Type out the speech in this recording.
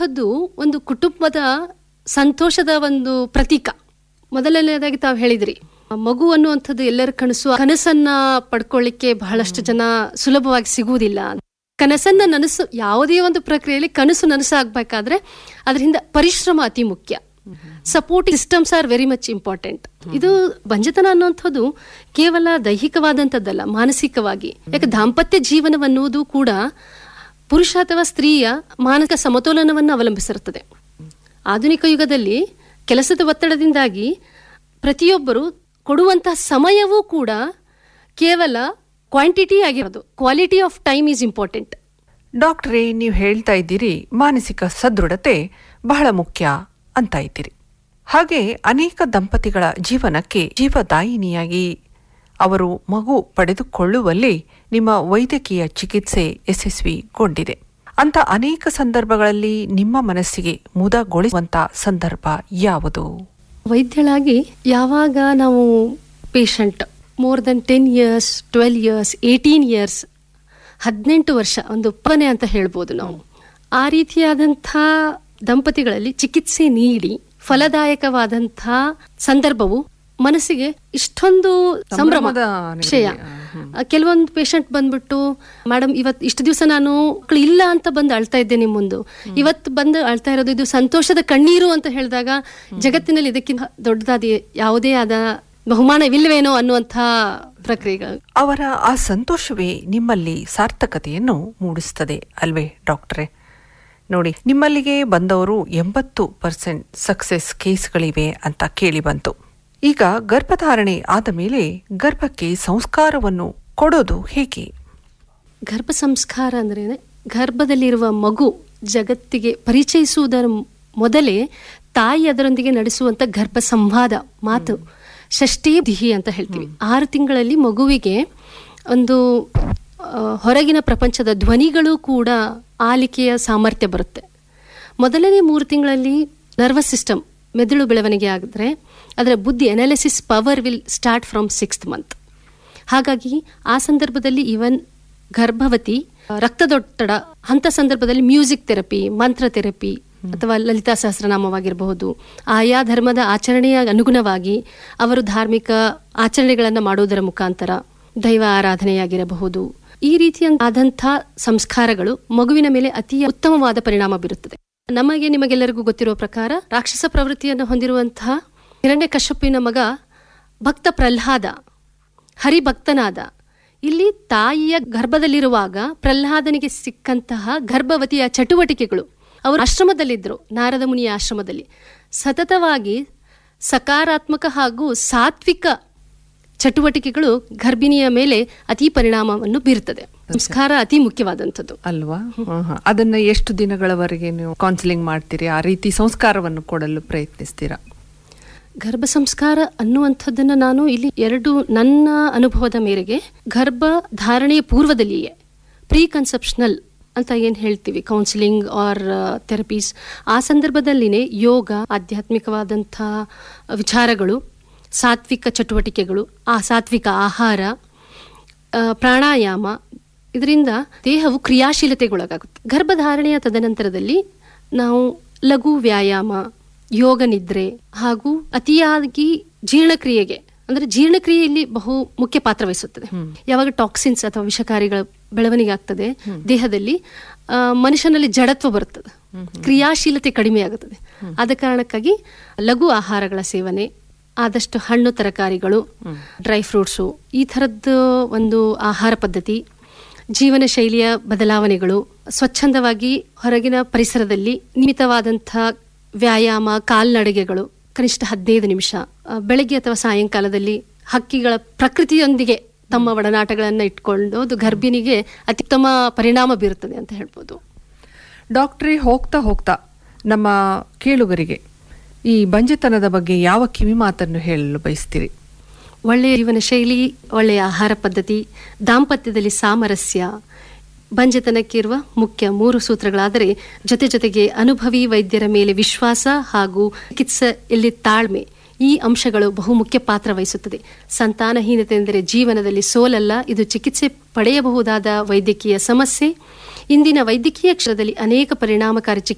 ಅನ್ನುವಂಥದ್ದು ಒಂದು ಕುಟುಂಬದ ಸಂತೋಷದ ಒಂದು ಪ್ರತೀಕ ಮೊದಲನೇದಾಗಿ ತಾವು ಹೇಳಿದ್ರಿ ಮಗು ಅನ್ನುವಂಥದ್ದು ಎಲ್ಲರ ಕನಸು ಆ ಕನಸನ್ನ ಪಡ್ಕೊಳ್ಳಿಕ್ಕೆ ಬಹಳಷ್ಟು ಜನ ಸುಲಭವಾಗಿ ಸಿಗುವುದಿಲ್ಲ ಕನಸನ್ನ ನನಸು ಯಾವುದೇ ಒಂದು ಪ್ರಕ್ರಿಯೆಯಲ್ಲಿ ಕನಸು ನನಸಾಗಬೇಕಾದ್ರೆ ಅದರಿಂದ ಪರಿಶ್ರಮ ಅತಿ ಮುಖ್ಯ support systems are very much important ಇದು ಬಂಜತನ ಅನ್ನುವಂಥದ್ದು ಕೇವಲ ದೈಹಿಕವಾದಂಥದ್ದಲ್ಲ ಮಾನಸಿಕವಾಗಿ ಯಾಕೆ ದಾಂಪತ್ಯ ಜೀವನವನ್ನುವುದು ಕೂಡ ಪುರುಷ ಅಥವಾ ಸ್ತ್ರೀಯ ಮಾನಸಿಕ ಸಮತೋಲನವನ್ನು ಅವಲಂಬಿಸಿರುತ್ತದೆ ಆಧುನಿಕ ಯುಗದಲ್ಲಿ ಕೆಲಸದ ಒತ್ತಡದಿಂದಾಗಿ ಪ್ರತಿಯೊಬ್ಬರು ಕೊಡುವಂತಹ ಸಮಯವೂ ಕೂಡ ಕೇವಲ ಕ್ವಾಂಟಿಟಿ ಆಗಿರೋದು quality of time is important ಡಾಕ್ಟ್ರೇ ನೀವು ಹೇಳ್ತಾ ಇದ್ದೀರಿ ಮಾನಸಿಕ ಸದೃಢತೆ ಬಹಳ ಮುಖ್ಯ ಅಂತ ಇದ್ದೀರಿ ಹಾಗೆ ಅನೇಕ ದಂಪತಿಗಳ ಜೀವನಕ್ಕೆ ಜೀವದಾಯಿನಿಯಾಗಿ ಅವರು ಮಗು ಪಡೆದುಕೊಳ್ಳುವಲ್ಲಿ ನಿಮ್ಮ ವೈದ್ಯಕೀಯ ಚಿಕಿತ್ಸೆ ಯಶಸ್ವಿಗೊಂಡಿದೆ ಅಂತ ಅನೇಕ ಸಂದರ್ಭಗಳಲ್ಲಿ ನಿಮ್ಮ ಮನಸ್ಸಿಗೆ ಮುದಗೊಳಿಸುವಂತ ಸಂದರ್ಭ ಯಾವುದು ವೈದ್ಯಳಾಗಿ ಯಾವಾಗ ನಾವು patient more than ten years twelve years eighteen years ಹದಿನೆಂಟು ವರ್ಷ ಒಂದು ಪನೆ ಅಂತ ಹೇಳ್ಬೋದು ನಾವು ಆ ರೀತಿಯಾದಂಥ ದಂಪತಿಗಳಲ್ಲಿ ಚಿಕಿತ್ಸೆ ನೀಡಿ ಫಲದಾಯಕವಾದಂಥ ಸಂದರ್ಭವು ಮನಸ್ಸಿಗೆ ಇಷ್ಟೊಂದು ಸಂಭ್ರಮ ಸಂಭ್ರಮದ ವಿಷಯ ಕೆಲವೊಂದು ಪೇಷಂಟ್ ಬಂದ್ಬಿಟ್ಟು ಮೇಡಮ್ ಇವತ್ತು ಇಷ್ಟು ದಿವಸ ನಾನು ಮಕ್ಳು ಇಲ್ಲ ಅಂತ ಬಂದು ಅಳ್ತಾ ಇದ್ದೆ ನಿಮ್ಮ ಮುಂದು ಇವತ್ತು ಬಂದು ಅಳ್ತಾ ಇರೋದು ಇದು ಸಂತೋಷದ ಕಣ್ಣೀರು ಅಂತ ಹೇಳಿದಾಗ ಜಗತ್ತಿನಲ್ಲಿ ಇದಕ್ಕಿಂತ ದೊಡ್ಡದಾದ ಯಾವುದೇ ಆದ ಬಹುಮಾನವಿಲ್ಲವೇನೋ ಅನ್ನುವಂಥ ಪ್ರಕ್ರಿಯೆಗಳು ಅವರ ಆ ಸಂತೋಷವೇ ನಿಮ್ಮಲ್ಲಿ ಸಾರ್ಥಕತೆಯನ್ನು ಮೂಡಿಸ್ತದೆ ಅಲ್ವೇ ಡಾಕ್ಟ್ರೇ ನೋಡಿ ನಿಮ್ಮಲ್ಲಿಗೆ ಬಂದವರು ಎಂಬತ್ತು ಪರ್ಸೆಂಟ್ ಸಕ್ಸೆಸ್ ಕೇಸ್ಗಳಿವೆ ಅಂತ ಕೇಳಿ ಬಂತು ಈಗ ಗರ್ಭಧಾರಣೆ ಆದ ಮೇಲೆ ಗರ್ಭಕ್ಕೆ ಸಂಸ್ಕಾರವನ್ನು ಕೊಡೋದು ಹೇಗೆ ಗರ್ಭ ಸಂಸ್ಕಾರ ಅಂದ್ರೆ ಗರ್ಭದಲ್ಲಿರುವ ಮಗು ಜಗತ್ತಿಗೆ ಪರಿಚಯಿಸುವುದರ ಮೊದಲೇ ತಾಯಿ ಅದರೊಂದಿಗೆ ನಡೆಸುವಂತ ಗರ್ಭ ಸಂವಾದ ಮಾತು ಷಷ್ಠಿ ದಿಹಿ ಅಂತ ಹೇಳ್ತೀವಿ ಆರು ತಿಂಗಳಲ್ಲಿ ಮಗುವಿಗೆ ಒಂದು ಆ, ಹೊರಗಿನ ಪ್ರಪಂಚದ ಧ್ವನಿಗಳು ಕೂಡ ಆಲಿಕೆಯ ಸಾಮರ್ಥ್ಯ ಬರುತ್ತೆ ಮೊದಲನೇ ಮೂರು ತಿಂಗಳಲ್ಲಿ ನರ್ವಸ್ ಸಿಸ್ಟಮ್ ಮೆದುಳು ಬೆಳವಣಿಗೆ ಆಗಿದ್ರೆ ಅದರ ಬುದ್ಧಿ analysis power will start from sixth month ಹಾಗಾಗಿ ಆ ಸಂದರ್ಭದಲ್ಲಿ ಇವನ್ ಗರ್ಭವತಿ ರಕ್ತದೊತ್ತಡ ಅಂತ ಸಂದರ್ಭದಲ್ಲಿ ಮ್ಯೂಸಿಕ್ ಥೆರಪಿ ಮಂತ್ರ ಥೆರಪಿ ಅಥವಾ ಲಲಿತಾ ಸಹಸ್ರನಾಮವಾಗಿರಬಹುದು ಆಯಾ ಧರ್ಮದ ಆಚರಣೆಯ ಅನುಗುಣವಾಗಿ ಅವರು ಧಾರ್ಮಿಕ ಆಚರಣೆಗಳನ್ನು ಮಾಡುವುದರ ಮುಖಾಂತರ ದೈವ ಆರಾಧನೆಯಾಗಿರಬಹುದು ಈ ರೀತಿಯಾದಂಥ ಸಂಸ್ಕಾರಗಳು ಮಗುವಿನ ಮೇಲೆ ಅತಿ ಉತ್ತಮವಾದ ಪರಿಣಾಮ ಬೀರುತ್ತದೆ ನಮಗೆ ನಿಮಗೆಲ್ಲರಿಗೂ ಗೊತ್ತಿರುವ ಪ್ರಕಾರ ರಾಕ್ಷಸ ಪ್ರವೃತ್ತಿಯನ್ನು ಹೊಂದಿರುವಂತಹ ಹಿರಣ್ಯ ಕಶ್ಯಪಿನ ಮಗ ಭಕ್ತ ಪ್ರಹ್ಲಾದ ಹರಿಭಕ್ತನಾದ ಇಲ್ಲಿ ತಾಯಿಯ ಗರ್ಭದಲ್ಲಿರುವಾಗ ಪ್ರಹ್ಲಾದನಿಗೆ ಸಿಕ್ಕಂತಹ ಗರ್ಭವತಿಯ ಚಟುವಟಿಕೆಗಳು ಅವರು ಆಶ್ರಮದಲ್ಲಿದ್ದರು ನಾರದ ಮುನಿಯ ಆಶ್ರಮದಲ್ಲಿ ಸತತವಾಗಿ ಸಕಾರಾತ್ಮಕ ಹಾಗೂ ಸಾತ್ವಿಕ ಚಟುವಟಿಕೆಗಳು ಗರ್ಭಿಣಿಯ ಮೇಲೆ ಅತಿ ಪರಿಣಾಮವನ್ನು ಬೀರುತ್ತದೆ ಸಂಸ್ಕಾರ ಅತಿ ಮುಖ್ಯವಾದಂಥದ್ದು ಅಲ್ವಾ ಆಹಾ. ಅದನ್ನ ಎಷ್ಟು ದಿನಗಳವರೆಗೆ ನೀವು ಕೌನ್ಸಿಲಿಂಗ್ ಮಾಡ್ತೀರಿ ಆ ರೀತಿ ಸಂಸ್ಕಾರವನ್ನು ಕೊಡಲು ಪ್ರಯತ್ನಿಸ್ತೀರಾ ಗರ್ಭ ಸಂಸ್ಕಾರ ಅನ್ನುವಂಥದ್ದನ್ನು ನಾನು ಇಲ್ಲಿ ಎರಡು ನನ್ನ ಅನುಭವದ ಮೇರೆಗೆ ಗರ್ಭ ಧಾರಣೆಯ ಪೂರ್ವದಲ್ಲಿಯೇ ಪ್ರೀ ಕನ್ಸೆಪ್ಷನಲ್ ಅಂತ ಏನು ಹೇಳ್ತೀವಿ ಕೌನ್ಸಿಲಿಂಗ್ ಆರ್ ಥೆರಪೀಸ್ ಆ ಸಂದರ್ಭದಲ್ಲಿನೇ ಯೋಗ ಆಧ್ಯಾತ್ಮಿಕವಾದಂಥ ವಿಚಾರಗಳು ಸಾತ್ವಿಕ ಚಟುವಟಿಕೆಗಳು ಆ ಸಾತ್ವಿಕ ಆಹಾರ ಆ, ಪ್ರಾಣಾಯಾಮ ಇದರಿಂದ ದೇಹವು ಕ್ರಿಯಾಶೀಲತೆಗೊಳಗಾಗುತ್ತೆ ಗರ್ಭಧಾರಣೆಯ ತದನಂತರದಲ್ಲಿ ನಾವು ಲಘು ವ್ಯಾಯಾಮ ಯೋಗ ನಿದ್ರೆ ಹಾಗೂ ಅತಿಯಾಗಿ ಜೀರ್ಣಕ್ರಿಯೆಗೆ ಅಂದ್ರೆ ಜೀರ್ಣಕ್ರಿಯೆಯಲ್ಲಿ ಬಹು ಮುಖ್ಯ ಪಾತ್ರ ವಹಿಸುತ್ತದೆ ಯಾವಾಗ ಟಾಕ್ಸಿನ್ಸ್ ಅಥವಾ ವಿಷಕಾರಿಗಳ ಬೆಳವಣಿಗೆ ಆಗ್ತದೆ ದೇಹದಲ್ಲಿ ಆ, ಮನುಷ್ಯನಲ್ಲಿ ಜಡತ್ವ ಬರುತ್ತದೆ ಕ್ರಿಯಾಶೀಲತೆ ಕಡಿಮೆ ಆಗುತ್ತದೆ ಆದ ಕಾರಣಕ್ಕಾಗಿ ಲಘು ಆಹಾರಗಳ ಸೇವನೆ ಆದಷ್ಟು ಹಣ್ಣು ತರಕಾರಿಗಳು ಡ್ರೈ ಫ್ರೂಟ್ಸು ಈ ಥರದ್ದು ಒಂದು ಆಹಾರ ಪದ್ಧತಿ ಜೀವನ ಶೈಲಿಯ ಬದಲಾವಣೆಗಳು ಸ್ವಚ್ಛಂದವಾಗಿ ಹೊರಗಿನ ಪರಿಸರದಲ್ಲಿ ನಿಯಮಿತವಾದಂಥ ವ್ಯಾಯಾಮ ಕಾಲ್ನಡಿಗೆಗಳು ಕನಿಷ್ಠ ಹದಿನೈದು ನಿಮಿಷ ಆ, ಬೆಳಗ್ಗೆ ಅಥವಾ ಸಾಯಂಕಾಲದಲ್ಲಿ ಹಕ್ಕಿಗಳ ಪ್ರಕೃತಿಯೊಂದಿಗೆ ತಮ್ಮ ಒಡನಾಟಗಳನ್ನು ಇಟ್ಕೊಂಡು ಅದು ಗರ್ಭಿಣಿಗೆ ಅತ್ಯುತ್ತಮ ಪರಿಣಾಮ ಬೀರುತ್ತದೆ ಅಂತ ಹೇಳ್ಬೋದು ಡಾಕ್ಟ್ರೇ ಹೋಗ್ತಾ ಹೋಗ್ತಾ ನಮ್ಮ ಕೇಳುಗರಿಗೆ ಈ ಬಂಜೆತನದ ಬಗ್ಗೆ ಯಾವ ಕಿವಿ ಮಾತನ್ನು ಹೇಳಲು ಬಯಸ್ತೀರಿ ಒಳ್ಳೆಯ ಜೀವನ ಶೈಲಿ ಒಳ್ಳೆಯ ಆಹಾರ ಪದ್ಧತಿ ದಾಂಪತ್ಯದಲ್ಲಿ ಸಾಮರಸ್ಯ ಬಂಜತನಕ್ಕಿರುವ ಮುಖ್ಯ ಮೂರು ಸೂತ್ರಗಳಾದರೆ ಜೊತೆ ಜೊತೆಗೆ ಅನುಭವಿ ವೈದ್ಯರ ಮೇಲೆ ವಿಶ್ವಾಸ ಹಾಗೂ ಚಿಕಿತ್ಸೆಯಲ್ಲಿ ತಾಳ್ಮೆ ಈ ಅಂಶಗಳು ಬಹುಮುಖ್ಯ ಪಾತ್ರ ವಹಿಸುತ್ತದೆ ಸಂತಾನಹೀನತೆ ಎಂದರೆ ಜೀವನದಲ್ಲಿ ಸೋಲಲ್ಲ ಇದು ಚಿಕಿತ್ಸೆ ಪಡೆಯಬಹುದಾದ ವೈದ್ಯಕೀಯ ಸಮಸ್ಯೆ ಇಂದಿನ ವೈದ್ಯಕೀಯ ಕ್ಷೇತ್ರದಲ್ಲಿ ಅನೇಕ ಪರಿಣಾಮಕಾರಿ ಚಿಕಿತ್ಸೆ